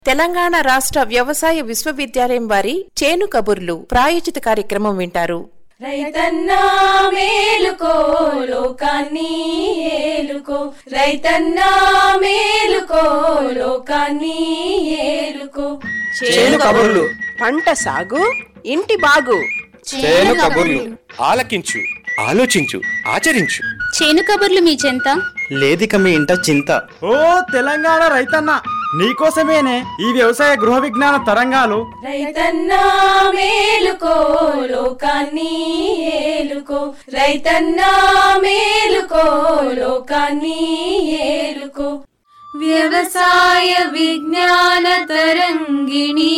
తెలంగాణ రాష్ట్ర వ్యవసాయ విశ్వవిద్యాలయం వారి చేను కబుర్లు ప్రాయోజిత కార్యక్రమం వింటారు రైతన్నా మేలుకో లోకాన్ని ఏలుకో రైతన్నా మేలుకో లోకాన్ని ఏలుకో చేను కబుర్లు పంట సాగు ఇంటి బాగు చేను కబుర్లు ఆలకించు ఆలోచించు ఆచరించు చేను కబుర్లు మీ చెంత లేదిక మీ ఇంట చింత ఓ తెలంగాణ రైతన్న నీకోసమేనే ఈ వ్యవసాయ గృహ విజ్ఞాన తరంగాలు రైతన్నా మేలుకో లోకాన్ని ఏలుకో రైతన్నా మేలుకో లోకాన్ని ఏలుకో వ్యవసాయ విజ్ఞాన తరంగిణి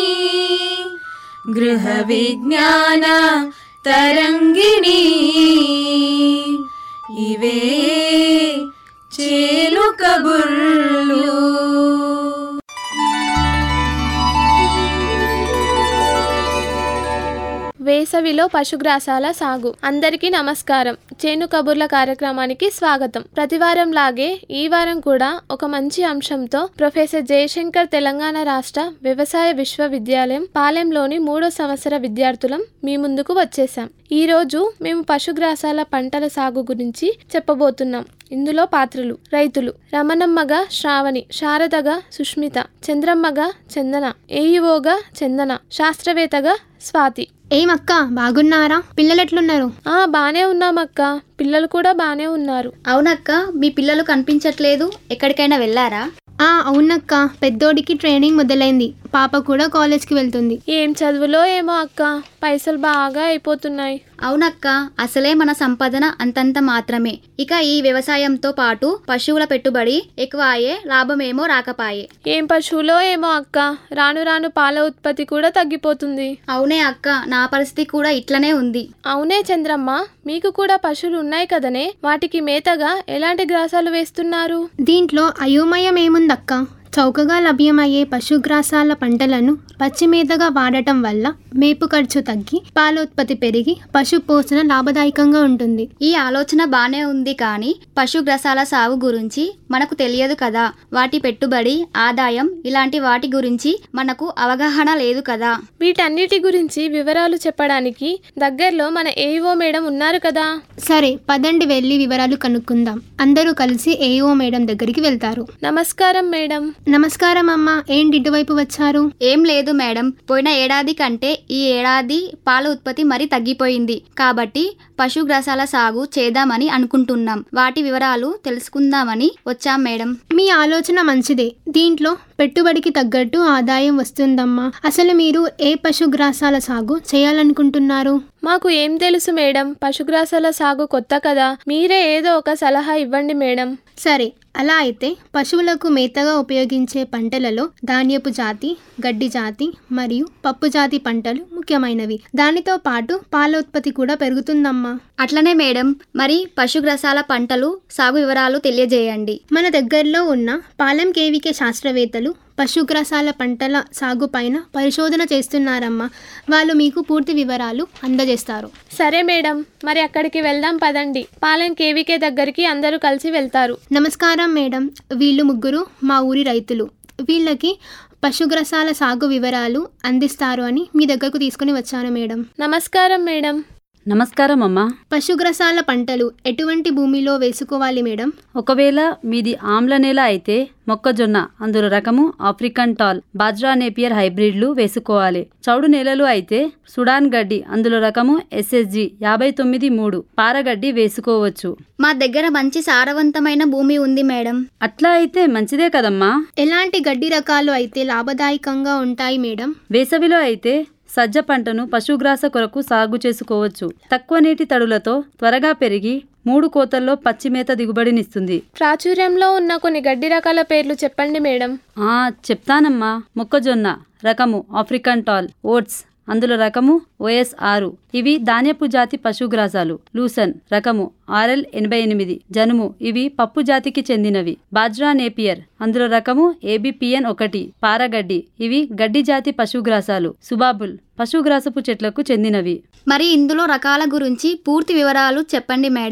గృహ విజ్ఞాన తరంగిణి ఇవే చేలు కబుర్లు వేసవిలో పశుగ్రాసాల సాగు అందరికీ నమస్కారం చేను కబుర్ల కార్యక్రమానికి స్వాగతం ప్రతివారం లాగే ఈ వారం కూడా ఒక మంచి అంశంతో ప్రొఫెసర్ జయశంకర్ తెలంగాణ రాష్ట్ర వ్యవసాయ విశ్వవిద్యాలయం పాలెంలోని మూడో సంవత్సర విద్యార్థులం మీ ముందుకు వచ్చేసాం ఈ రోజు మేము పశుగ్రాసాల పంటల సాగు గురించి చెప్పబోతున్నాం ఇందులో పాత్రలు రైతులు రమణమ్మగా శ్రావణి శారదగా సుష్మిత చంద్రమ్మగా చందన ఏయువోగా చందన శాస్త్రవేత్తగా స్వాతి ఏమక్క బాగున్నారా పిల్లలు ఎట్లున్నారు ఆ బానే ఉన్నామక్క పిల్లలు కూడా బానే ఉన్నారు అవునక్క మీ పిల్లలు కనిపించట్లేదు ఎక్కడికైనా వెళ్ళారా ఆ అవునక్క పెద్దోడికి ట్రైనింగ్ మొదలైంది పాప కూడా కాలేజ్కి వెళ్తుంది ఏం చదువులో ఏమో అక్క పైసలు బాగా అయిపోతున్నాయి అవునక్క అసలే మన సంపాదన అంతంత మాత్రమే ఇక ఈ వ్యవసాయంతో పాటు పశువుల పెట్టుబడి ఎక్కువ అయ్యే లాభమేమో రాకపాయే ఏం పశువులో ఏమో అక్క రాను రాను పాల ఉత్పత్తి కూడా తగ్గిపోతుంది అవునే అక్క నా పరిస్థితి కూడా ఇట్లనే ఉంది అవునే చంద్రమ్మ మీకు కూడా పశువులు ఉన్నాయి కదనే వాటికి మేతగా ఎలాంటి గ్రాసాలు వేస్తున్నారు దీంట్లో అయోమయం ఏముందక్క చౌకగా లభ్యమయ్యే పశుగ్రాసాల పంటలను పచ్చిమేతగా వాడటం వల్ల మేపు ఖర్చు తగ్గి పాల ఉత్పత్తి పెరిగి పశు పోషణ లాభదాయకంగా ఉంటుంది ఈ ఆలోచన బానే ఉంది కానీ పశుగ్రసాల సాగు గురించి మనకు తెలియదు కదా వాటి పెట్టుబడి ఆదాయం ఇలాంటి వాటి గురించి మనకు అవగాహన లేదు కదా వీటన్నిటి గురించి వివరాలు చెప్పడానికి దగ్గరలో మన ఏఈఓ మేడం ఉన్నారు కదా సరే పదండి వెళ్ళి వివరాలు కనుక్కుందాం అందరూ కలిసి ఏఓ మేడం దగ్గరికి వెళ్తారు నమస్కారం మేడం నమస్కారం అమ్మా ఏంటి ఇటువైపు వచ్చారు ఏం లేదు మేడం పోయిన ఏడాది కంటే ఈ ఏడాది పాల ఉత్పత్తి మరీ తగ్గిపోయింది కాబట్టి పశుగ్రాసాల సాగు చేద్దామని అనుకుంటున్నాం వాటి వివరాలు తెలుసుకుందామని వచ్చాం మేడం మీ ఆలోచన మంచిదే దీంట్లో పెట్టుబడికి తగ్గట్టు ఆదాయం వస్తుందమ్మా అసలు మీరు ఏ పశుగ్రాసాల సాగు చేయాలనుకుంటున్నారు మాకు ఏం తెలుసు మేడం పశుగ్రాసాల సాగు కొత్త కదా మీరే ఏదో ఒక సలహా ఇవ్వండి మేడం సరే అలా అయితే పశువులకు మేతగా ఉపయోగించే పంటలలో ధాన్యపు జాతి గడ్డి జాతి మరియు పప్పు జాతి పంటలు ముఖ్యమైనవి దానితో పాటు పాల ఉత్పత్తి కూడా పెరుగుతుందమ్మా అట్లనే మేడం మరి పశుగ్రసాల పంటలు సాగు వివరాలు తెలియజేయండి మన దగ్గరలో ఉన్న పాలెం కేవికే శాస్త్రవేత్తలు పశుగ్రాసాల పంటల సాగు పైన పరిశోధన చేస్తున్నారమ్మా వాళ్ళు మీకు పూర్తి వివరాలు అందజేస్తారు సరే మేడం మరి అక్కడికి వెళ్దాం పదండి పాలెం కేవీకే దగ్గరికి అందరూ కలిసి వెళ్తారు నమస్కారం మేడం వీళ్ళు ముగ్గురు మా ఊరి రైతులు వీళ్ళకి పశుగ్రసాల సాగు వివరాలు అందిస్తారు అని మీ దగ్గరకు తీసుకుని వచ్చాను మేడం నమస్కారం మేడం నమస్కారం అమ్మా పశుగ్రసాల పంటలు ఎటువంటి భూమిలో వేసుకోవాలి మేడం ఒకవేళ మీది ఆమ్ల నేల అయితే మొక్కజొన్న అందులో రకము ఆఫ్రికన్ టాల్ బాజ్రా నేపియర్ హైబ్రిడ్లు వేసుకోవాలి చౌడు నేలలు అయితే సుడాన్ గడ్డి అందులో రకము ఎస్ఎస్జి యాభై తొమ్మిది మూడు పారగడ్డి వేసుకోవచ్చు మా దగ్గర మంచి సారవంతమైన భూమి ఉంది మేడం అట్లా అయితే మంచిదే కదమ్మా ఎలాంటి గడ్డి రకాలు అయితే లాభదాయకంగా ఉంటాయి మేడం వేసవిలో అయితే సజ్జ పంటను పశుగ్రాస కొరకు సాగు చేసుకోవచ్చు తక్కువ నీటి తడులతో త్వరగా పెరిగి మూడు కోతల్లో పచ్చిమేత దిగుబడినిస్తుంది ప్రాచుర్యంలో ఉన్న కొన్ని గడ్డి రకాల పేర్లు చెప్పండి మేడం ఆ చెప్తానమ్మా మొక్కజొన్న రకము ఆఫ్రికన్ టాల్ ఓట్స్ అందులో రకము ఓఎస్ ఆరు ఇవి ధాన్యపు జాతి పశుగ్రాసాలు లూసన్ రకము ఆర్ఎల్ ఎనభై ఎనిమిది జనుము ఇవి పప్పు జాతికి చెందినవి బాజ్రా నేపియర్ అందులో రకము ఏబిపిఎన్ ఒకటి పారగడ్డి ఇవి గడ్డి జాతి పశుగ్రాసాలు సుబాబుల్ పశుగ్రాసపు చెట్లకు చెందినవి మరి ఇందులో రకాల గురించి పూర్తి వివరాలు చెప్పండి మేడం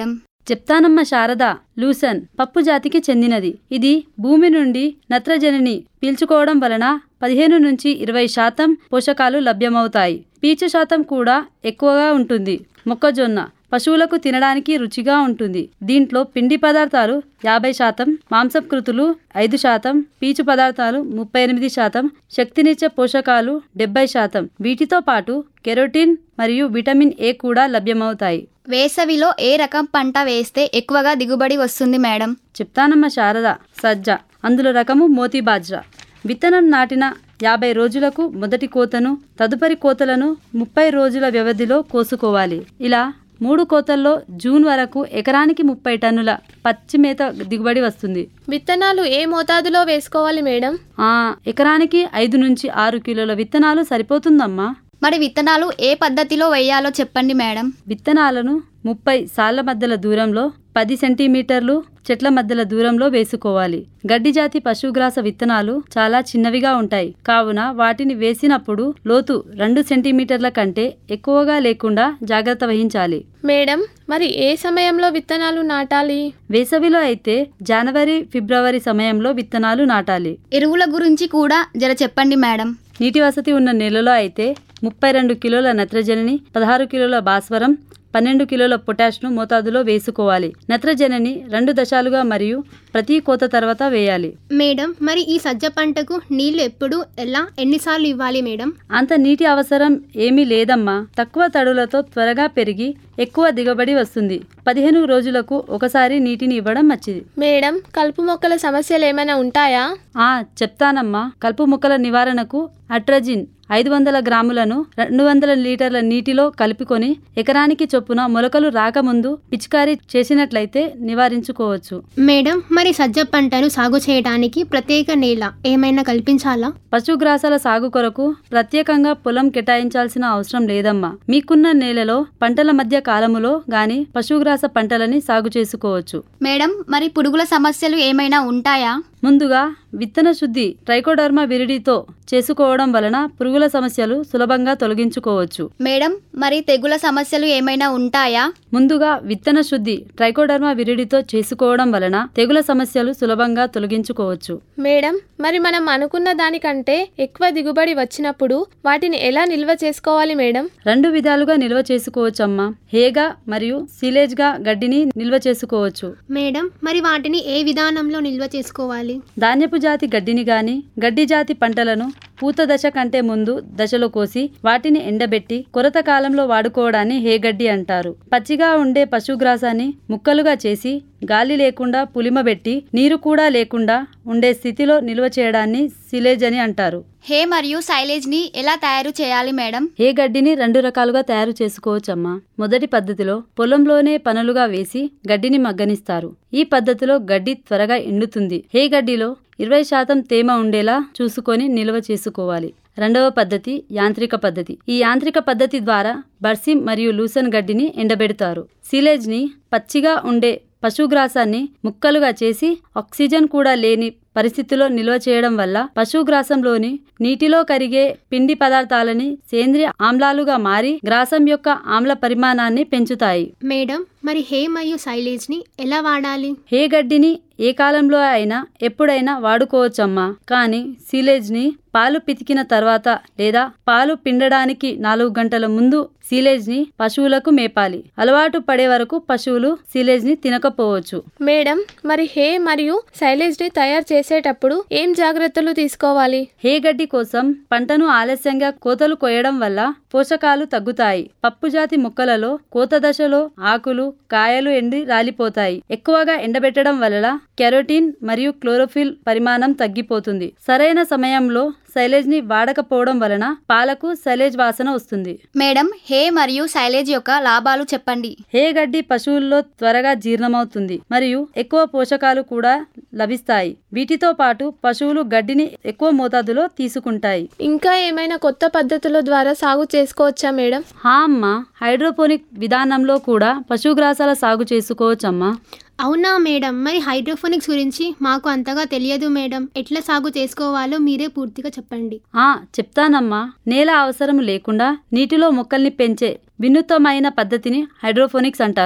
చెప్తానమ్మ శారద లూసన్ పప్పు జాతికి చెందినది ఇది భూమి నుండి నత్రజనిని పీల్చుకోవడం వలన పదిహేను నుంచి ఇరవై శాతం పోషకాలు లభ్యమవుతాయి పీచు శాతం కూడా ఎక్కువగా ఉంటుంది మొక్కజొన్న పశువులకు తినడానికి రుచిగా ఉంటుంది దీంట్లో పిండి పదార్థాలు యాభై శాతం మాంసకృతులు ఐదు శాతం పీచు పదార్థాలు ముప్పై ఎనిమిది శాతం శక్తినిచ్చే పోషకాలు డెబ్బై శాతం వీటితో పాటు కెరోటిన్ మరియు విటమిన్ ఏ కూడా లభ్యమవుతాయి వేసవిలో ఏ రకం పంట వేస్తే ఎక్కువగా దిగుబడి వస్తుంది మేడం చెప్తానమ్మ శారద సజ్జ అందులో రకము మోతీ బాజ్రా విత్తనం నాటిన యాభై రోజులకు మొదటి కోతను తదుపరి కోతలను ముప్పై రోజుల వ్యవధిలో కోసుకోవాలి ఇలా మూడు కోతల్లో జూన్ వరకు ఎకరానికి ముప్పై టన్నుల పచ్చి మేత దిగుబడి వస్తుంది విత్తనాలు ఏ మోతాదులో వేసుకోవాలి మేడం ఆ ఎకరానికి ఐదు నుంచి ఆరు కిలోల విత్తనాలు సరిపోతుందమ్మా మరి విత్తనాలు ఏ పద్ధతిలో వేయాలో చెప్పండి మేడం విత్తనాలను ముప్పై సాళ్ల మధ్యల దూరంలో పది సెంటీమీటర్లు చెట్ల మధ్యల దూరంలో వేసుకోవాలి గడ్డి జాతి పశుగ్రాస విత్తనాలు చాలా చిన్నవిగా ఉంటాయి కావున వాటిని వేసినప్పుడు లోతు రెండు సెంటీమీటర్ల కంటే ఎక్కువగా లేకుండా జాగ్రత్త వహించాలి మేడం మరి ఏ సమయంలో విత్తనాలు నాటాలి వేసవిలో అయితే జనవరి ఫిబ్రవరి సమయంలో విత్తనాలు నాటాలి ఎరువుల గురించి కూడా జర చెప్పండి మేడం నీటి వసతి ఉన్న నెలలో అయితే ముప్పై రెండు కిలోల నత్రజనిని పదహారు కిలోల భాస్వరం పన్నెండు కిలోల పొటాష్ను మోతాదులో వేసుకోవాలి నత్రజనిని రెండు దశాలుగా మరియు ప్రతి కోత తర్వాత వేయాలి మేడం మరి ఈ సజ్జ పంటకు నీళ్లు ఎప్పుడు ఎలా ఎన్నిసార్లు ఇవ్వాలి మేడం అంత నీటి అవసరం ఏమీ లేదమ్మా తక్కువ తడులతో త్వరగా పెరిగి ఎక్కువ దిగుబడి వస్తుంది పదిహేను రోజులకు ఒకసారి నీటిని ఇవ్వడం మంచిది మేడం కలుపు మొక్కల సమస్యలు ఏమైనా ఉంటాయా ఆ చెప్తానమ్మా కలుపు మొక్కల నివారణకు అట్రజిన్ ఐదు వందల గ్రాములను రెండు వందల లీటర్ల నీటిలో కలుపుకొని ఎకరానికి చొప్పున మొలకలు రాకముందు పిచికారీ చేసినట్లయితే నివారించుకోవచ్చు మేడం మరి సజ్జ పంటను సాగు చేయడానికి ప్రత్యేక నేల ఏమైనా కల్పించాలా పశుగ్రాసాల సాగు కొరకు ప్రత్యేకంగా పొలం కేటాయించాల్సిన అవసరం లేదమ్మా మీకున్న నేలలో పంటల మధ్య కాలములో గాని పశుగ్రాస పంటలని సాగు చేసుకోవచ్చు మేడం మరి పురుగుల సమస్యలు ఏమైనా ఉంటాయా ముందుగా విత్తన శుద్ధి ట్రైకోడర్మా విరిడితో చేసుకోవడం వలన పురుగుల సమస్యలు సులభంగా తొలగించుకోవచ్చు మేడం మరి తెగుల సమస్యలు ఏమైనా ఉంటాయా ముందుగా విత్తన శుద్ధి ట్రైకోడర్మా విరిడితో చేసుకోవడం వలన తెగుల సమస్యలు సులభంగా తొలగించుకోవచ్చు మేడం మరి మనం అనుకున్న దానికంటే ఎక్కువ దిగుబడి వచ్చినప్పుడు వాటిని ఎలా నిల్వ చేసుకోవాలి మేడం రెండు విధాలుగా నిల్వ చేసుకోవచ్చమ్మా హేగా మరియు సిలేజ్గా గడ్డిని నిల్వ చేసుకోవచ్చు మేడం మరి వాటిని ఏ విధానంలో నిల్వ చేసుకోవాలి ధాన్యపు జాతి గడ్డిని గాని గడ్డి జాతి పంటలను పూత దశ కంటే ముందు దశలో కోసి వాటిని ఎండబెట్టి కొరత కాలంలో వాడుకోవడాన్ని హేగడ్డి అంటారు పచ్చిగా ఉండే పశుగ్రాసాన్ని ముక్కలుగా చేసి గాలి లేకుండా పులిమబెట్టి నీరు కూడా లేకుండా ఉండే స్థితిలో నిల్వ చేయడాన్ని సిలేజ్ అని అంటారు హే మరియు సైలేజ్ ని ఎలా తయారు చేయాలి మేడం హే గడ్డిని రెండు రకాలుగా తయారు చేసుకోవచ్చమ్మా మొదటి పద్ధతిలో పొలంలోనే పనులుగా వేసి గడ్డిని మగ్గనిస్తారు ఈ పద్ధతిలో గడ్డి త్వరగా ఎండుతుంది హే గడ్డిలో ఇరవై శాతం తేమ ఉండేలా చూసుకొని నిల్వ చేసుకోవాలి రెండవ పద్ధతి యాంత్రిక పద్ధతి ఈ యాంత్రిక పద్ధతి ద్వారా బర్సిమ్ మరియు లూసన్ గడ్డిని ఎండబెడతారు సిలేజ్ ని పచ్చిగా ఉండే పశుగ్రాసాన్ని ముక్కలుగా చేసి ఆక్సిజన్ కూడా లేని పరిస్థితిలో నిల్వ చేయడం వల్ల పశుగ్రాసంలోని నీటిలో కరిగే పిండి పదార్థాలని సేంద్రియ ఆమ్లాలుగా మారి గ్రాసం యొక్క ఆమ్ల పరిమాణాన్ని పెంచుతాయి మేడం మరి హే మరియు సైలేజ్ ని ఎలా వాడాలి హే గడ్డిని ఏ కాలంలో అయినా ఎప్పుడైనా వాడుకోవచ్చమ్మా కానీ సీలేజ్ ని పాలు పితికిన తర్వాత లేదా పాలు పిండడానికి నాలుగు గంటల ముందు సీలేజ్ ని పశువులకు మేపాలి అలవాటు పడే వరకు పశువులు సీలేజ్ ని తినకపోవచ్చు మేడం మరి హే మరియు సైలేజ్ ని తయారు చేసేటప్పుడు ఏం జాగ్రత్తలు తీసుకోవాలి హే గడ్డి కోసం పంటను ఆలస్యంగా కోతలు కోయడం వల్ల పోషకాలు తగ్గుతాయి పప్పు జాతి మొక్కలలో కోత దశలో ఆకులు కాయలు ఎండి రాలిపోతాయి ఎక్కువగా ఎండబెట్టడం వల్ల కెరోటిన్ మరియు క్లోరోఫిల్ పరిమాణం తగ్గిపోతుంది సరైన సమయంలో సైలేజ్ ని వాడకపోవడం వలన పాలకు సైలేజ్ వాసన వస్తుంది మేడం హే మరియు సైలేజ్ యొక్క లాభాలు చెప్పండి హే గడ్డి పశువుల్లో త్వరగా జీర్ణమవుతుంది మరియు ఎక్కువ పోషకాలు కూడా లభిస్తాయి వీటితో పాటు పశువులు గడ్డిని ఎక్కువ మోతాదులో తీసుకుంటాయి ఇంకా ఏమైనా కొత్త పద్ధతుల ద్వారా సాగు చేసుకోవచ్చా మేడం హా అమ్మా హైడ్రోపోనిక్ విధానంలో కూడా పశుగ్రాసాల సాగు చేసుకోవచ్చమ్మా అవునా మేడం మరి హైడ్రోఫోనిక్స్ గురించి మాకు అంతగా తెలియదు మేడం ఎట్లా సాగు చేసుకోవాలో మీరే పూర్తిగా చెప్పండి ఆ చెప్తానమ్మా నేల అవసరం లేకుండా నీటిలో మొక్కల్ని పెంచే వినూత్నమైన పద్ధతిని హైడ్రోఫోనిక్స్ అంటారు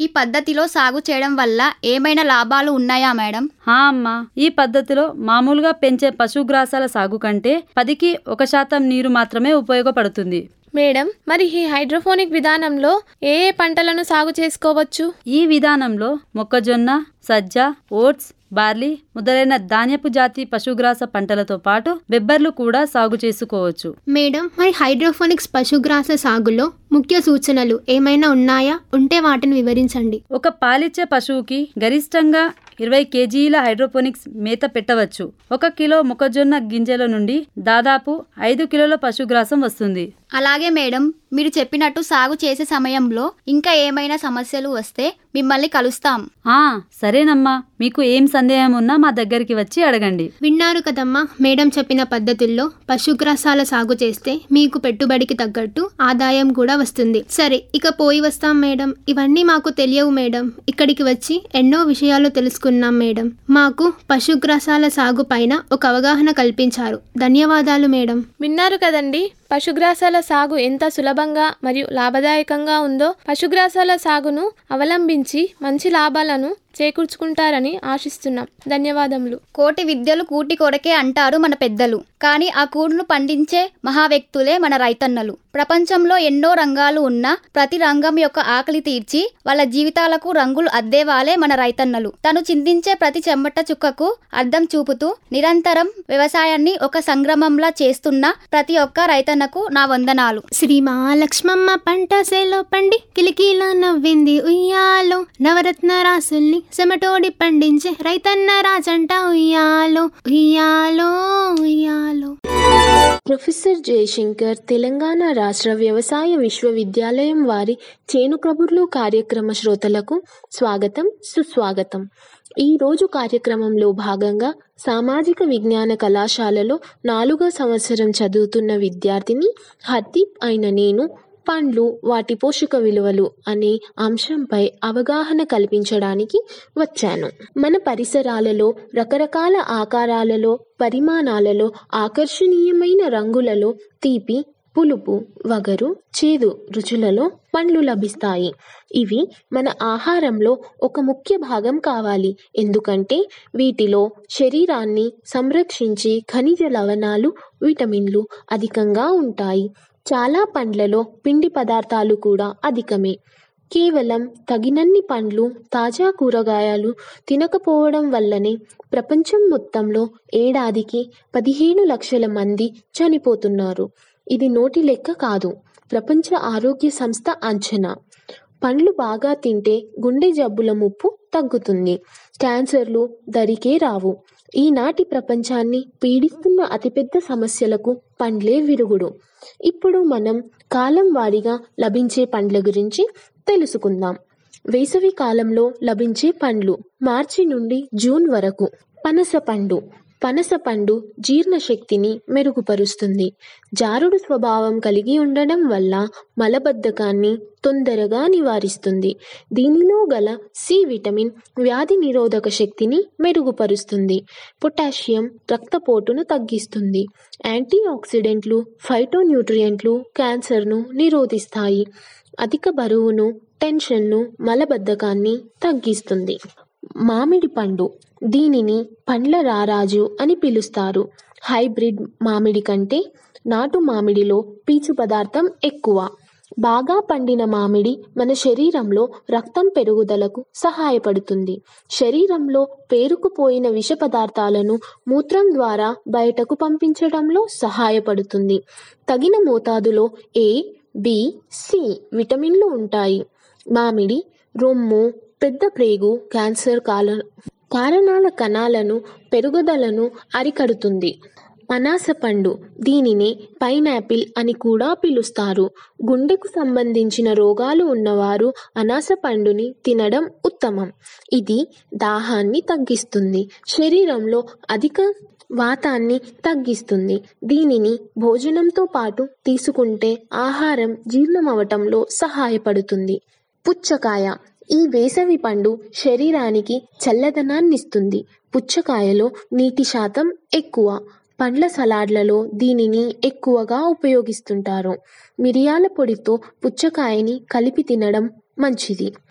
ఈ పద్ధతిలో సాగు చేయడం వల్ల ఏమైనా లాభాలు ఉన్నాయా మేడం హా అమ్మా ఈ పద్ధతిలో మామూలుగా పెంచే పశుగ్రాసాల సాగు కంటే పదికి ఒక శాతం నీరు మాత్రమే ఉపయోగపడుతుంది మేడం మరి ఈ హైడ్రోఫోనిక్ విధానంలో ఏ ఏ పంటలను సాగు చేసుకోవచ్చు ఈ విధానంలో మొక్కజొన్న సజ్జ ఓట్స్ బార్లీ మొదలైన ధాన్యపు జాతి పశుగ్రాస పంటలతో పాటు బెబ్బర్లు కూడా సాగు చేసుకోవచ్చు మేడం మరి హైడ్రోఫోనిక్స్ పశుగ్రాస సాగులో ముఖ్య సూచనలు ఏమైనా ఉన్నాయా ఉంటే వాటిని వివరించండి ఒక పాలిచ్చే పశువుకి గరిష్టంగా ఇరవై కేజీల హైడ్రోపోనిక్స్ మేత పెట్టవచ్చు ఒక కిలో మొక్కజొన్న గింజల నుండి దాదాపు ఐదు కిలోల పశుగ్రాసం వస్తుంది అలాగే మేడం మీరు చెప్పినట్టు సాగు చేసే సమయంలో ఇంకా ఏమైనా సమస్యలు వస్తే మిమ్మల్ని కలుస్తాం ఆ సరేనమ్మా మీకు ఏం సందేహం ఉన్నా మా దగ్గరికి వచ్చి అడగండి విన్నారు కదమ్మా మేడం చెప్పిన పద్ధతుల్లో పశుగ్రాసాల సాగు చేస్తే మీకు పెట్టుబడికి తగ్గట్టు ఆదాయం కూడా వస్తుంది సరే ఇక పోయి వస్తాం మేడం ఇవన్నీ మాకు తెలియవు మేడం ఇక్కడికి వచ్చి ఎన్నో విషయాలు తెలుసుకున్నాం మేడం మాకు పశుగ్రాసాల సాగు పైన ఒక అవగాహన కల్పించారు ధన్యవాదాలు మేడం విన్నారు కదండి పశుగ్రాసాల సాగు ఎంత సులభంగా మరియు లాభదాయకంగా ఉందో పశుగ్రాసాల సాగును అవలంబించి మంచి లాభాలను చేకూర్చుకుంటారని ఆశిస్తున్నాం ధన్యవాదములు కోటి విద్యలు కూటి కొరకే అంటారు మన పెద్దలు కానీ ఆ కూడును పండించే మహా వ్యక్తులే మన రైతన్నలు ప్రపంచంలో ఎన్నో రంగాలు ఉన్నా ప్రతి రంగం యొక్క ఆకలి తీర్చి వాళ్ళ జీవితాలకు రంగులు అద్దేవాలే మన రైతన్నలు తను చిందించే ప్రతి చెమట చుక్కకు అర్థం చూపుతూ నిరంతరం వ్యవసాయాన్ని ఒక సంగ్రమంలా చేస్తున్న ప్రతి ఒక్క రైతన్నకు నా వందనాలు శ్రీ మహాలక్ష్మమ్మ పంట సేలో పండి కిలికీలా నవ్వింది ఉయ్యాలో నవరత్న రాసుల్ని సెమటోడి పండించే రైతన్న రాజంట ఉయ్యాలో ఉయ్యాలో ఉయ్యాలో ప్రొఫెసర్ జయశంకర్ తెలంగాణ రాష్ట్ర వ్యవసాయ విశ్వవిద్యాలయం వారి చేను కబుర్లు కార్యక్రమ శ్రోతలకు స్వాగతం సుస్వాగతం ఈ రోజు కార్యక్రమంలో భాగంగా సామాజిక విజ్ఞాన కళాశాలలో నాలుగో సంవత్సరం చదువుతున్న విద్యార్థిని హర్దీప్ అయిన నేను పండ్లు వాటి పోషక విలువలు అనే అంశంపై అవగాహన కల్పించడానికి వచ్చాను మన పరిసరాలలో రకరకాల ఆకారాలలో పరిమాణాలలో ఆకర్షణీయమైన రంగులలో తీపి పులుపు వగరు చేదు రుచులలో పండ్లు లభిస్తాయి ఇవి మన ఆహారంలో ఒక ముఖ్య భాగం కావాలి ఎందుకంటే వీటిలో శరీరాన్ని సంరక్షించే ఖనిజ లవణాలు విటమిన్లు అధికంగా ఉంటాయి చాలా పండ్లలో పిండి పదార్థాలు కూడా అధికమే కేవలం తగినన్ని పండ్లు తాజా కూరగాయలు తినకపోవడం వల్లనే ప్రపంచం మొత్తంలో ఏడాదికి పదిహేను లక్షల మంది చనిపోతున్నారు ఇది నోటి లెక్క కాదు ప్రపంచ ఆరోగ్య సంస్థ అంచనా పండ్లు బాగా తింటే గుండె జబ్బుల ముప్పు తగ్గుతుంది క్యాన్సర్లు దరికే రావు ఈనాటి ప్రపంచాన్ని పీడిస్తున్న అతిపెద్ద సమస్యలకు పండ్లే విరుగుడు ఇప్పుడు మనం కాలం వారీగా లభించే పండ్ల గురించి తెలుసుకుందాం వేసవి కాలంలో లభించే పండ్లు మార్చి నుండి జూన్ వరకు పనస పండు పనస పండు జీర్ణశక్తిని మెరుగుపరుస్తుంది జారుడు స్వభావం కలిగి ఉండడం వల్ల మలబద్ధకాన్ని తొందరగా నివారిస్తుంది దీనిలో గల సి విటమిన్ వ్యాధి నిరోధక శక్తిని మెరుగుపరుస్తుంది పొటాషియం రక్తపోటును తగ్గిస్తుంది యాంటీ ఆక్సిడెంట్లు ఫైటోన్యూట్రియంట్లు క్యాన్సర్ను నిరోధిస్తాయి అధిక బరువును టెన్షన్ను మలబద్ధకాన్ని తగ్గిస్తుంది మామిడి పండు దీనిని పండ్ల రారాజు అని పిలుస్తారు హైబ్రిడ్ మామిడి కంటే నాటు మామిడిలో పీచు పదార్థం ఎక్కువ బాగా పండిన మామిడి మన శరీరంలో రక్తం పెరుగుదలకు సహాయపడుతుంది శరీరంలో పేరుకుపోయిన విష పదార్థాలను మూత్రం ద్వారా బయటకు పంపించడంలో సహాయపడుతుంది తగిన మోతాదులో ఏ బి సి విటమిన్లు ఉంటాయి మామిడి రొమ్ము పెద్ద ప్రేగు క్యాన్సర్ కాల కారణాల కణాలను పెరుగుదలను అరికడుతుంది అనాస పండు దీనిని పైనాపిల్ అని కూడా పిలుస్తారు గుండెకు సంబంధించిన రోగాలు ఉన్నవారు అనాస పండుని తినడం ఉత్తమం ఇది దాహాన్ని తగ్గిస్తుంది శరీరంలో అధిక వాతాన్ని తగ్గిస్తుంది దీనిని భోజనంతో పాటు తీసుకుంటే ఆహారం జీర్ణమవటంలో సహాయపడుతుంది పుచ్చకాయ ఈ వేసవి పండు శరీరానికి చల్లదనాన్నిస్తుంది పుచ్చకాయలో నీటి శాతం ఎక్కువ పండ్ల సలాడ్లలో దీనిని ఎక్కువగా ఉపయోగిస్తుంటారు మిరియాల పొడితో పుచ్చకాయని కలిపి తినడం మంచిది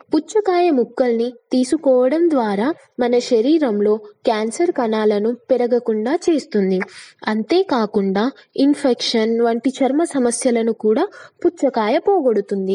పుచ్చకాయ ముక్కల్ని తీసుకోవడం ద్వారా మన శరీరంలో క్యాన్సర్ కణాలను పెరగకుండా చేస్తుంది అంతేకాకుండా ఇన్ఫెక్షన్ వంటి చర్మ సమస్యలను కూడా పుచ్చకాయ పోగొడుతుంది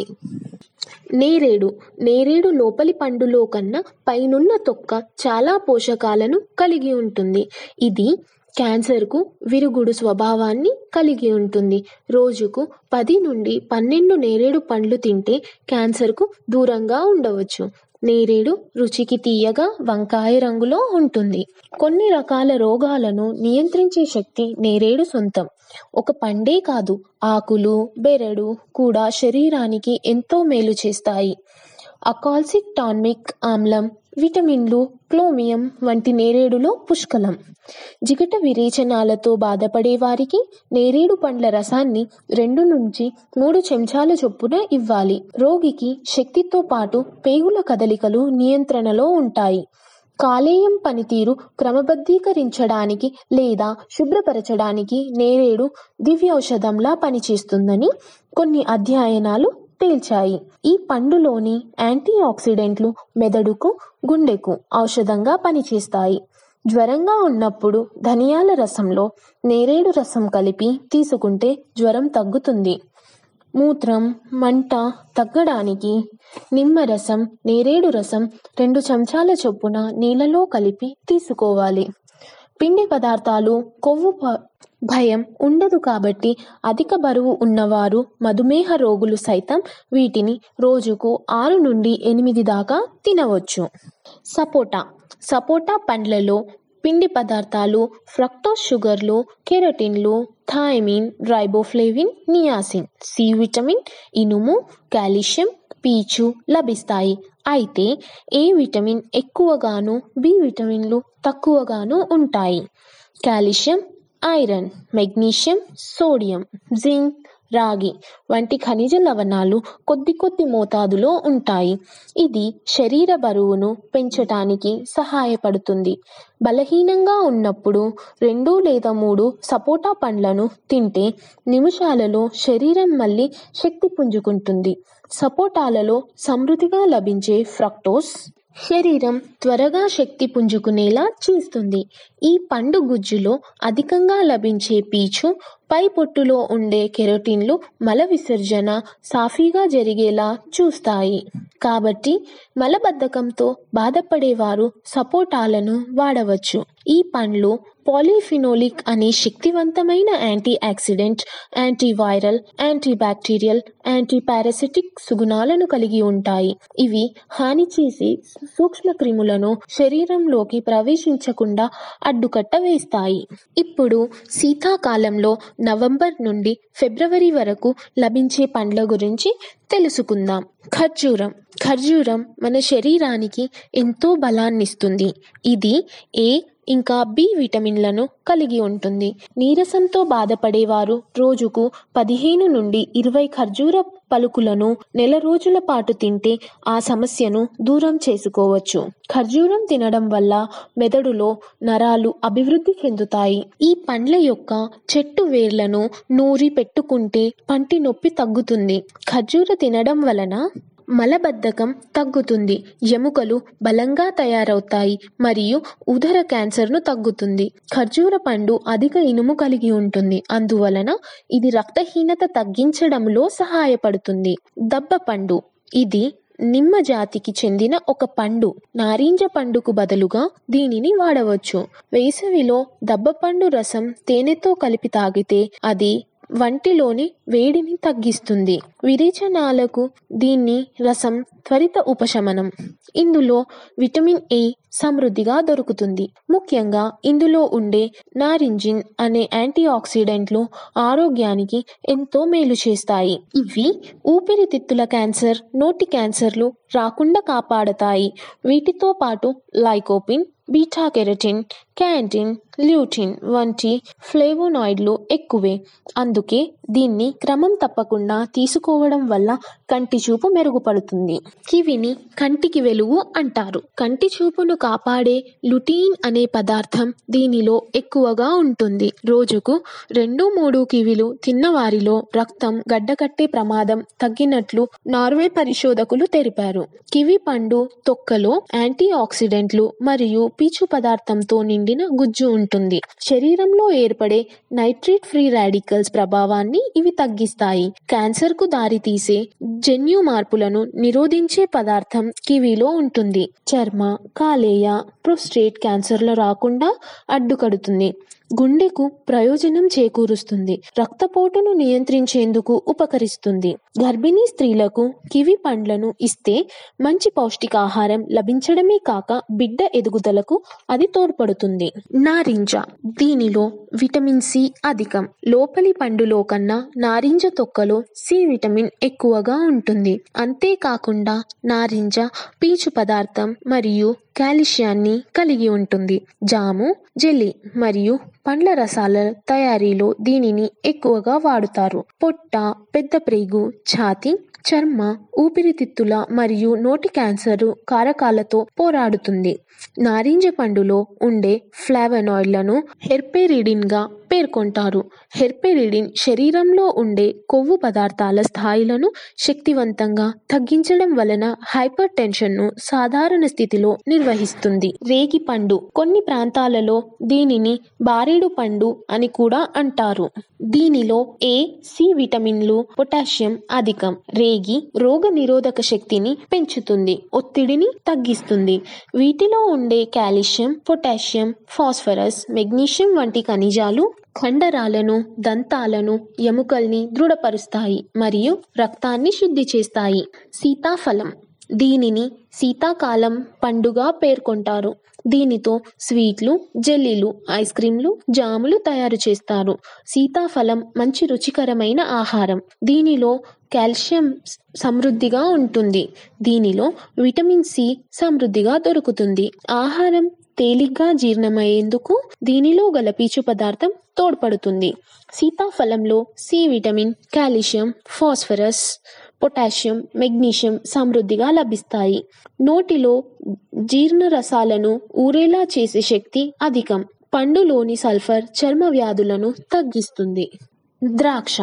నేరేడు నేరేడు లోపలి పండులో కన్నా పైనున్న తొక్క చాలా పోషకాలను కలిగి ఉంటుంది ఇది క్యాన్సర్కు విరుగుడు స్వభావాన్ని కలిగి ఉంటుంది రోజుకు పది నుండి పన్నెండు నేరేడు పండ్లు తింటే క్యాన్సర్కు దూరంగా ఉండవచ్చు నేరేడు రుచికి తీయగా వంకాయ రంగులో ఉంటుంది కొన్ని రకాల రోగాలను నియంత్రించే శక్తి నేరేడు సొంతం ఒక పండే కాదు ఆకులు బెరడు కూడా శరీరానికి ఎంతో మేలు చేస్తాయి అకాల్సిక్ టాన్మిక్ ఆమ్లం విటమిన్లు క్లోమియం వంటి నేరేడులో పుష్కలం జిగట విరేచనాలతో బాధపడే వారికి నేరేడు పండ్ల రసాన్ని రెండు నుంచి మూడు చెంచాల చొప్పున ఇవ్వాలి రోగికి శక్తితో పాటు పేగుల కదలికలు నియంత్రణలో ఉంటాయి కాలేయం పనితీరు క్రమబద్ధీకరించడానికి లేదా శుభ్రపరచడానికి నేరేడు దివ్యౌషధంలా పనిచేస్తుందని కొన్ని అధ్యయనాలు తేల్చాయి ఈ పండులోని యాంటీ ఆక్సిడెంట్లు మెదడుకు గుండెకు ఔషధంగా పనిచేస్తాయి జ్వరంగా ఉన్నప్పుడు ధనియాల రసంలో నేరేడు రసం కలిపి తీసుకుంటే జ్వరం తగ్గుతుంది మూత్రం మంట తగ్గడానికి నిమ్మరసం నేరేడు రసం రెండు చెంచాల చొప్పున నీళ్ళలో కలిపి తీసుకోవాలి పిండి పదార్థాలు కొవ్వు ప- భయం ఉండదు కాబట్టి అధిక బరువు ఉన్నవారు మధుమేహ రోగులు సైతం వీటిని రోజుకు ఆరు నుండి ఎనిమిది దాకా తినవచ్చు సపోటా సపోటా పండ్లలో పిండి పదార్థాలు ఫ్రక్టోస్ షుగర్లు కెరటిన్లు thiamine riboflavin niacin C vitamin ఇనుము కాల్షియం పీచు లభిస్తాయి అయితే ఏ విటమిన్ ఎక్కువగాను బి విటమిన్లు తక్కువగాను ఉంటాయి calcium iron magnesium sodium zinc రాగి వంటి ఖనిజ లవణాలు కొద్ది కొద్ది మోతాదులో ఉంటాయి ఇది శరీర బరువును పెంచటానికి సహాయపడుతుంది బలహీనంగా ఉన్నప్పుడు రెండు లేదా మూడు సపోటా పండ్లను తింటే నిమిషాలలో శరీరం మళ్ళీ శక్తి పుంజుకుంటుంది సపోటాలలో సమృద్ధిగా లభించే ఫ్రక్టోస్ శరీరం త్వరగా శక్తి పుంజుకునేలా చేస్తుంది ఈ పండు గుజ్జులో అధికంగా లభించే పీచు పై పొట్టులో ఉండే కెరోటిన్లు మల విసర్జన సాఫీగా జరిగేలా చూస్తాయి కాబట్టి మలబద్ధకంతో బాధపడేవారు సపోటాలను వాడవచ్చు ఈ పండ్లు పాలిఫినోలిక్ అనే శక్తివంతమైన antioxidant antiviral antibacterial antiparasitic సుగుణాలను కలిగి ఉంటాయి ఇవి హాని చేసే సూక్ష్మ క్రిములను శరీరంలోకి ప్రవేశించకుండా అడ్డుకట్ట వేస్తాయి ఇప్పుడు శీతాకాలంలో నవంబర్ నుండి ఫిబ్రవరి వరకు లభించే పండ్ల గురించి తెలుసుకుందాం ఖర్జూరం ఖర్జూరం మన శరీరానికి ఎంతో బలాన్నిస్తుంది ఇది ఏ ఇంకా బి విటమిన్లను కలిగి ఉంటుంది నీరసంతో బాధపడేవారు రోజుకు పదిహేను నుండి ఇరవై ఖర్జూర పలుకులను నెల రోజుల పాటు తింటే ఆ సమస్యను దూరం చేసుకోవచ్చు ఖర్జూరం తినడం వల్ల మెదడులో నరాలు అభివృద్ధి చెందుతాయి ఈ పండ్ల యొక్క చెట్టు వేర్లను నూరి పెట్టుకుంటే పంటి నొప్పి తగ్గుతుంది ఖర్జూర తినడం వలన మలబద్ధకం తగ్గుతుంది ఎముకలు బలంగా తయారవుతాయి మరియు ఉదర క్యాన్సర్ను తగ్గుతుంది ఖర్జూర పండు అధిక ఇనుము కలిగి ఉంటుంది అందువలన ఇది రక్తహీనత తగ్గించడంలో సహాయపడుతుంది దబ్బ పండు ఇది నిమ్మ జాతికి చెందిన ఒక పండు నారింజ పండుకు బదులుగా దీనిని వాడవచ్చు వేసవిలో దబ్బపండు రసం తేనెతో కలిపి తాగితే అది వంటిలోని వేడిని తగ్గిస్తుంది విరేచనాలకు దీన్ని రసం త్వరిత ఉపశమనం ఇందులో విటమిన్ ఏ సమృద్ధిగా దొరుకుతుంది ముఖ్యంగా ఇందులో ఉండే నారింజిన్ అనే యాంటీ ఆక్సిడెంట్లు ఆరోగ్యానికి ఎంతో మేలు చేస్తాయి ఇవి ఊపిరితిత్తుల క్యాన్సర్ నోటి క్యాన్సర్లు రాకుండా కాపాడతాయి వీటితో పాటు లైకోపిన్ బీటా కెరటిన్ క్యాంటిన్ ల్యూటిన్ వంటి ఫ్లేవోనాయిడ్లు ఎక్కువే అందుకే దీన్ని క్రమం తప్పకుండా తీసుకోవడం తీసుకోవడం వల్ల కంటి చూపు మెరుగుపడుతుంది కివిని కంటికి వెలుగు అంటారు కంటి చూపును కాపాడే లుటీన్ అనే పదార్థం దీనిలో ఎక్కువగా ఉంటుంది రోజుకు రెండు మూడు కివిలు తిన్నవారిలో రక్తం గడ్డకట్టే ప్రమాదం తగ్గినట్లు నార్వే పరిశోధకులు తెలిపారు కివి పండు తొక్కలో యాంటీ ఆక్సిడెంట్లు మరియు పీచు పదార్థంతో నిండిన గుజ్జు ఉంటుంది శరీరంలో ఏర్పడే నైట్రేట్ ఫ్రీ రాడికల్స్ ప్రభావాన్ని ఇవి తగ్గిస్తాయి క్యాన్సర్ కు దారితీసే జన్యు మార్పులను నిరోధించే పదార్థం కివిలో ఉంటుంది చర్మ కాలేయ ప్రొస్టేట్ క్యాన్సర్లు రాకుండా అడ్డుకడుతుంది గుండెకు ప్రయోజనం చేకూరుస్తుంది రక్తపోటును నియంత్రించేందుకు ఉపకరిస్తుంది గర్భిణీ స్త్రీలకు కివి పండ్లను ఇస్తే మంచి పౌష్టికాహారం లభించడమే కాక బిడ్డ ఎదుగుదలకు అది తోడ్పడుతుంది నారింజ దీనిలో విటమిన్ సి అధికం లోపలి పండులో కన్నా నారింజ తొక్కలో సి విటమిన్ ఎక్కువగా ఉంటుంది అంతేకాకుండా నారింజ పీచు పదార్థం మరియు కాల్షియాన్ని కలిగి ఉంటుంది జాము జెల్లీ మరియు పండ్ల రసాల తయారీలో దీనిని ఎక్కువగా వాడుతారు పొట్ట పెద్ద ప్రేగు ఛాతి చర్మ ఊపిరితిత్తుల మరియు నోటి క్యాన్సర్ కారకాలతో పోరాడుతుంది నారింజ పండులో ఉండే ఫ్లావనాయిడ్లను హెర్పెరిడిన్గా పేర్కొంటారు హెర్పెరిడిన్ శరీరంలో ఉండే కొవ్వు పదార్థాల స్థాయిలను శక్తివంతంగా తగ్గించడం వలన హైపర్ టెన్షన్ను సాధారణ స్థితిలో నిర్వహిస్తుంది రేగి పండు కొన్ని ప్రాంతాలలో దీనిని బారేడు పండు అని కూడా అంటారు దీనిలో ఏ సి విటమిన్లు పొటాషియం అధికం రేగి రోగ నిరోధక శక్తిని పెంచుతుంది ఒత్తిడిని తగ్గిస్తుంది వీటిలో ఉండే కాల్షియం పొటాషియం ఫాస్ఫరస్ మెగ్నీషియం వంటి ఖనిజాలు కండరాలను దంతాలను ఎముకల్ని దృఢపరుస్తాయి మరియు రక్తాన్ని శుద్ధి చేస్తాయి సీతాఫలం దీనిని శీతాకాలం పండుగా పేర్కొంటారు దీనితో స్వీట్లు జెల్లీలు ఐస్ క్రీంలు జాములు తయారు చేస్తారు సీతాఫలం మంచి రుచికరమైన ఆహారం దీనిలో కాల్షియం సమృద్ధిగా ఉంటుంది దీనిలో విటమిన్ సి సమృద్ధిగా దొరుకుతుంది ఆహారం తేలిగ్గా జీర్ణమయ్యేందుకు దీనిలో గల పీచు పదార్థం తోడ్పడుతుంది సీతాఫలంలో C vitamin calcium phosphorus potassium magnesium సమృద్ధిగా లభిస్తాయి నోటిలో జీర్ణ రసాలను ఊరేలా చేసే శక్తి అధికం పండులోని సల్ఫర్ చర్మ వ్యాధులను తగ్గిస్తుంది ద్రాక్ష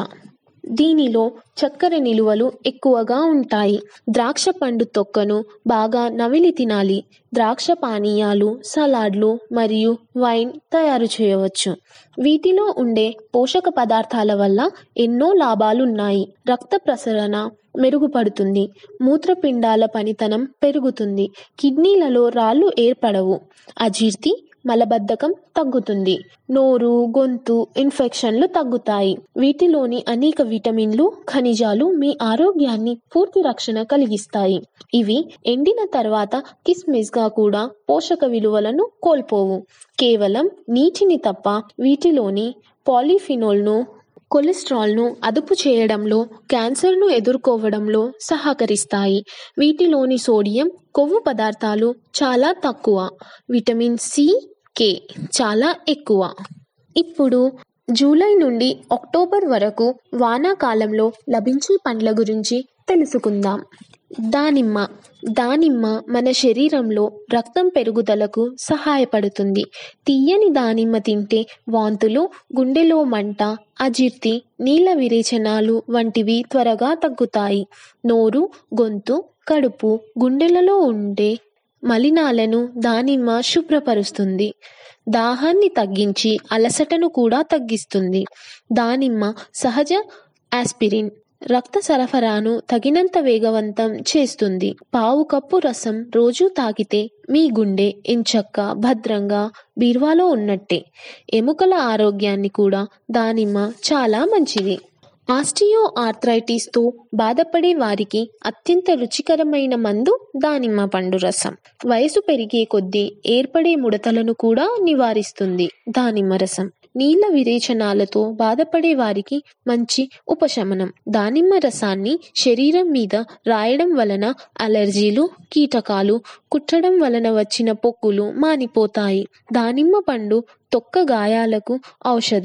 దీనిలో చక్కెర నిలువలు ఎక్కువగా ఉంటాయి ద్రాక్ష పండు తొక్కను బాగా నమిలి తినాలి ద్రాక్ష పానీయాలు సలాడ్లు మరియు వైన్ తయారు చేయవచ్చు వీటిలో ఉండే పోషక పదార్థాల వల్ల ఎన్నో లాభాలున్నాయి రక్త ప్రసరణ మెరుగుపడుతుంది మూత్రపిండాల పనితనం పెరుగుతుంది కిడ్నీలలో రాళ్ళు ఏర్పడవు అజీర్తి మలబద్ధకం తగ్గుతుంది నోరు గొంతు ఇన్ఫెక్షన్లు తగ్గుతాయి వీటిలోని అనేక విటమిన్లు ఖనిజాలు మీ ఆరోగ్యాన్ని పూర్తి రక్షణ కలిగిస్తాయి ఇవి ఎండిన తర్వాత కిస్మిస్ గా కూడా పోషక విలువలను కోల్పోవు కేవలం నీటిని తప్ప వీటిలోని పాలిఫినోల్ను కొలెస్ట్రాల్ను అదుపు చేయడంలో క్యాన్సర్ను ఎదుర్కోవడంలో సహకరిస్తాయి వీటిలోని సోడియం కొవ్వు పదార్థాలు చాలా తక్కువ విటమిన్ సి కే చాలా ఎక్కువ ఇప్పుడు జూలై నుండి అక్టోబర్ వరకు వానాకాలంలో లభించే పండ్ల గురించి తెలుసుకుందాం దానిమ్మ దానిమ్మ మన శరీరంలో రక్తం పెరుగుదలకు సహాయపడుతుంది తీయని దానిమ్మ తింటే వాంతులు గుండెలో మంట అజీర్తి నీళ్ళ విరేచనాలు వంటివి త్వరగా తగ్గుతాయి నోరు గొంతు కడుపు గుండెలలో ఉండే మలినాలను దానిమ్మ శుభ్రపరుస్తుంది దాహాన్ని తగ్గించి అలసటను కూడా తగ్గిస్తుంది దానిమ్మ సహజ ఆస్పిరిన్ రక్త సరఫరాను తగినంత వేగవంతం చేస్తుంది పావు కప్పు రసం రోజు తాగితే మీ గుండె ఎంచక్క భద్రంగా బీర్వాలో ఉన్నట్టే ఎముకల ఆరోగ్యాన్ని కూడా దానిమ్మ చాలా మంచిది ఆస్టియో ఆర్థరైటిస్తో బాధపడే వారికి అత్యంత రుచికరమైన మందు దానిమ్మ పండు రసం వయసు పెరిగే కొద్దీ ఏర్పడే ముడతలను కూడా నివారిస్తుంది దానిమ్మ రసం నీళ్ళ విరేచనాలతో బాధపడే వారికి మంచి ఉపశమనం దానిమ్మ రసాన్ని శరీరం మీద రాయడం వలన అలర్జీలు కీటకాలు కుట్టడం వలన వచ్చిన పొక్కులు మానిపోతాయి దానిమ్మ పండు తొక్క గాయాలకు ఔషధం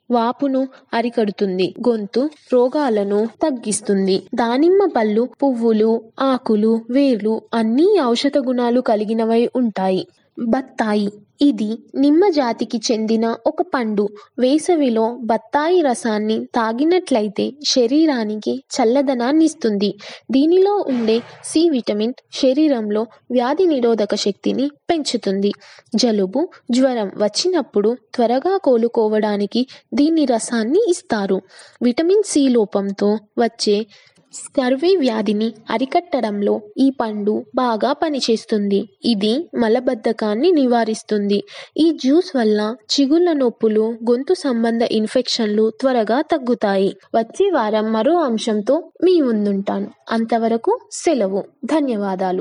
వాపును అరికడుతుంది గొంతు రోగాలను తగ్గిస్తుంది దానిమ్మ పళ్ళు పువ్వులు ఆకులు వేర్లు అన్నీ ఔషధ గుణాలు కలిగినవై ఉంటాయి బత్తాయి ఇది నిమ్మ జాతికి చెందిన ఒక పండు వేసవిలో బత్తాయి రసాన్ని తాగినట్లయితే శరీరానికి చల్లదనాన్ని ఇస్తుంది దీనిలో ఉండే సి విటమిన్ శరీరంలో వ్యాధి నిరోధక శక్తిని పెంచుతుంది జలుబు జ్వరం వచ్చినప్పుడు త్వరగా కోలుకోవడానికి దీని రసాన్ని ఇస్తారు విటమిన్ సి లోపంతో వచ్చే స్కర్వీ వ్యాధిని అరికట్టడంలో ఈ పండు బాగా పనిచేస్తుంది ఇది మలబద్ధకాన్ని నివారిస్తుంది ఈ జ్యూస్ వల్ల చిగుళ్ళ నొప్పులు గొంతు సంబంధ ఇన్ఫెక్షన్లు త్వరగా తగ్గుతాయి వచ్చే వారం మరో అంశంతో మీ ముందుంటాను అంతవరకు సెలవు ధన్యవాదాలు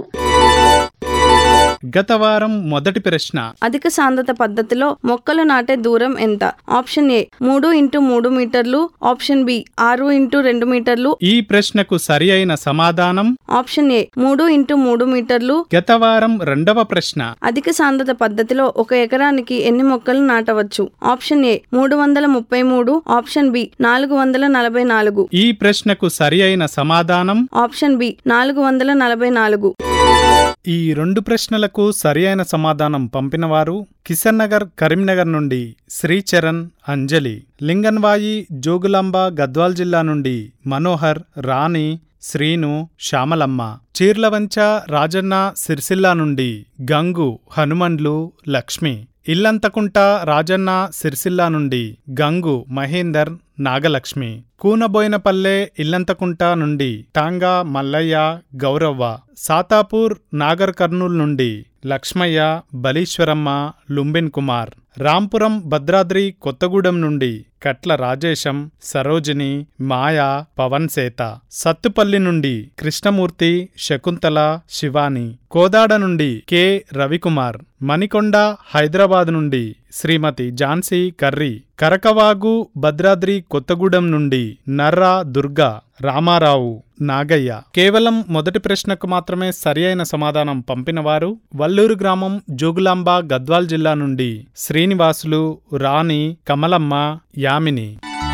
గత వారం మొదటి ప్రశ్న అధిక సాంద్రత పద్ధతిలో మొక్కలు నాటే దూరం ఎంత ఆప్షన్ ఏ మూడు ఇంటూ మూడు మీటర్లు ఆప్షన్ బి ఆరు ఇంటూ రెండు మీటర్లు ఈ ప్రశ్నకు సరి అయిన సమాధానం ఆప్షన్ ఏ మూడు ఇంటూ మూడు మీటర్లు గత వారం రెండవ ప్రశ్న అధిక సాంద్రత పద్ధతిలో ఒక ఎకరానికి ఎన్ని మొక్కలు నాటవచ్చు ఆప్షన్ ఏ మూడు వందల ముప్పై మూడు ఆప్షన్ బి నాలుగు వందల నలభై నాలుగు ఈ ప్రశ్నకు సరి అయిన సమాధానం ఆప్షన్ బి నాలుగు వందల నలభై నాలుగు ఈ రెండు ప్రశ్నలకు సరి అయిన సమాధానం పంపినవారు కిషన్ నగర్ కరీంనగర్ నుండి శ్రీచరణ్ అంజలి లింగన్వాయి జోగులాంబ గద్వాల్ జిల్లా నుండి మనోహర్ రాణి శ్రీను శ్యామలమ్మ చీర్లవంచ రాజన్న సిరిసిల్ల నుండి గంగు హనుమండ్లు లక్ష్మి ఇల్లంతకుంట రాజన్న సిరిసిల్ల నుండి గంగు మహేందర్ నాగలక్ష్మి కూనబోయినపల్లె ఇల్లంతకుంట నుండి టాంగా మల్లయ్య గౌరవ్వ సాతాపూర్ నాగర్ కర్నూల్ నుండి లక్ష్మయ్య బలీశ్వరమ్మ లుంబిన్ కుమార్ రాంపురం భద్రాద్రి కొత్తగూడెం నుండి కట్ల రాజేశం సరోజిని మాయా పవన్ సేత సత్తుపల్లి నుండి కృష్ణమూర్తి శకుంతల శివాని కోదాడ నుండి కె రవికుమార్ మణికొండ హైదరాబాద్ నుండి శ్రీమతి ఝాన్సీ కర్రీ కరకవాగు భద్రాద్రి కొత్తగూడెం నుండి నర్రా దుర్గా రామారావు నాగయ్య కేవలం మొదటి ప్రశ్నకు మాత్రమే సరి అయిన సమాధానం పంపినవారు వల్లూరు గ్రామం జోగులాంబ గద్వాల్ జిల్లా నుండి శ్రీనివాసులు రాణి కమలమ్మ యామిని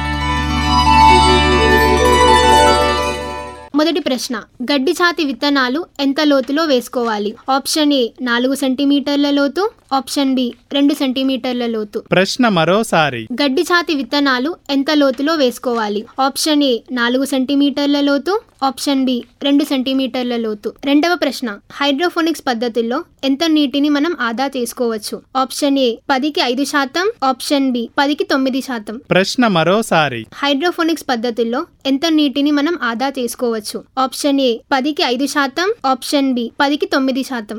మొదటి ప్రశ్న గడ్డి జాతి విత్తనాలు ఎంత లోతులో వేసుకోవాలి ఆప్షన్ ఏ నాలుగు సెంటీమీటర్ల లోతు ఆప్షన్ బి రెండు సెంటీమీటర్ల లోతు ప్రశ్న మరోసారి గడ్డి జాతి విత్తనాలు ఎంత లోతులో వేసుకోవాలి ఆప్షన్ ఏ నాలుగు సెంటీమీటర్ల లోతు ఆప్షన్ బి రెండు సెంటీమీటర్ల లోతు రెండవ ప్రశ్న హైడ్రోఫోనిక్స్ పద్ధతుల్లో ఎంత నీటిని మనం ఆదా చేసుకోవచ్చు ఆప్షన్ ఏ పదికి ఐదు శాతం ఆప్షన్ బి పదికి తొమ్మిది శాతం ప్రశ్న మరోసారి హైడ్రోఫోనిక్స్ పద్ధతుల్లో ఎంత నీటిని మనం ఆదా చేసుకోవచ్చు ఆప్షన్ ఏ పదికి ఐదు శాతం ఆప్షన్ బి పదికి తొమ్మిది శాతం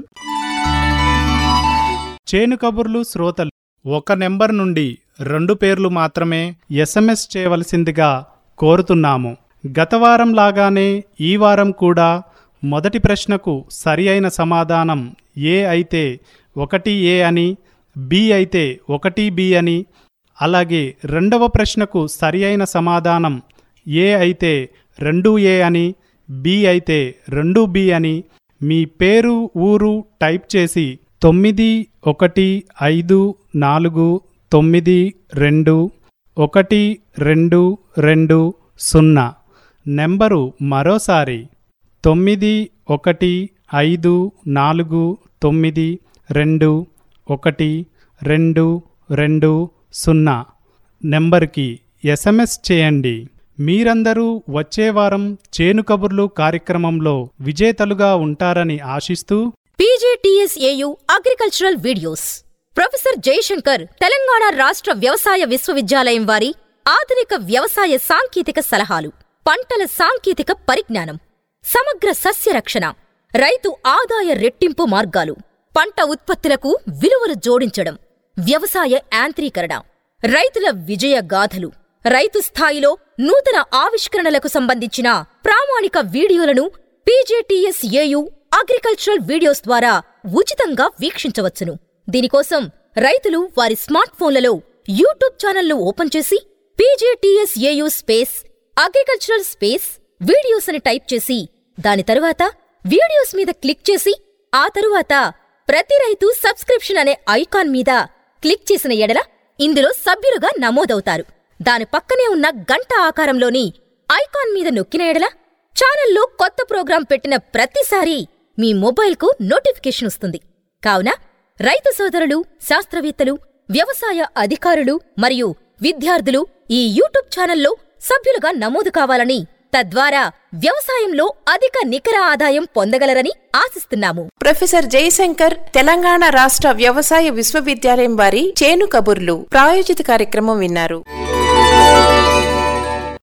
చేను కబుర్లు శ్రోతలు ఒక నెంబర్ నుండి రెండు పేర్లు మాత్రమే ఎస్ఎంఎస్ చేయవలసిందిగా కోరుతున్నాము గత వారం లాగానే ఈ వారం కూడా మొదటి ప్రశ్నకు సరి అయిన సమాధానం ఏ అయితే ఒకటి ఏ అని బి అయితే ఒకటి బి అని అలాగే రెండవ ప్రశ్నకు సరి అయిన సమాధానం ఏ అయితే రెండు ఏ అని బి అయితే రెండు బి అని మీ పేరు ఊరు టైప్ చేసి తొమ్మిది ఒకటి ఐదు నాలుగు తొమ్మిది రెండు ఒకటి రెండు రెండు సున్నా నెంబరు మరోసారి తొమ్మిది ఒకటి ఐదు నాలుగు తొమ్మిది రెండు ఒకటి రెండు రెండు సున్నా నెంబర్కి ఎస్ఎంఎస్ చేయండి మీరందరూ వచ్చే వారం చేను కబుర్లు కార్యక్రమంలో విజేతలుగా ఉంటారని ఆశిస్తూ PGTSAU agricultural videos professor Jayashankar Telangana రాష్ట్ర వ్యవసాయ విశ్వవిద్యాలయం వారి ఆధునిక వ్యవసాయ సాంకేతిక సలహాలు పంటల సాంకేతిక పరిజ్ఞానం సమగ్ర సస్య రక్షణ రైతు ఆదాయ రెట్టింపు మార్గాలు పంట ఉత్పత్తులకు విలువలు జోడించడం వ్యవసాయ యాంత్రీకరణ రైతుల విజయ గాథలు రైతు స్థాయిలో నూతన ఆవిష్కరణలకు సంబంధించిన ప్రామాణిక వీడియోలను పీజేటీఎస్ఏయు అగ్రికల్చరల్ వీడియోస్ ద్వారా ఉచితంగా వీక్షించవచ్చును దీనికోసం రైతులు వారి స్మార్ట్ ఫోన్లలో యూట్యూబ్ ఛానల్ను ఓపెన్ చేసి PJTSAU space agricultural space videos అని టైప్ చేసి దాని తరువాత వీడియోస్ మీద క్లిక్ చేసి ఆ తరువాత ప్రతి రైతు సబ్స్క్రిప్షన్ అనే ఐకాన్ మీద క్లిక్ చేసిన ఎడల ఇందులో సభ్యులుగా నమోదవుతారు దాని పక్కనే ఉన్న గంట ఆకారంలోని ఐకాన్ మీద నొక్కిన ఎడల ఛానల్లో కొత్త ప్రోగ్రాం పెట్టిన ప్రతిసారీ మీ మొబైల్కు నోటిఫికేషన్ వస్తుంది కావున రైతు సోదరులు శాస్త్రవేత్తలు వ్యవసాయ అధికారులు మరియు విద్యార్థులు ఈ యూట్యూబ్ ఛానల్లో సభ్యులుగా నమోదు కావాలని తద్వారా వ్యవసాయంలో అధిక నికర ఆదాయం పొందగలరని ఆశిస్తున్నాము ప్రొఫెసర్ జయశంకర్ తెలంగాణ రాష్ట్ర వ్యవసాయ విశ్వవిద్యాలయం వారి చేను కబుర్లు ప్రాయోజిత కార్యక్రమం విన్నారు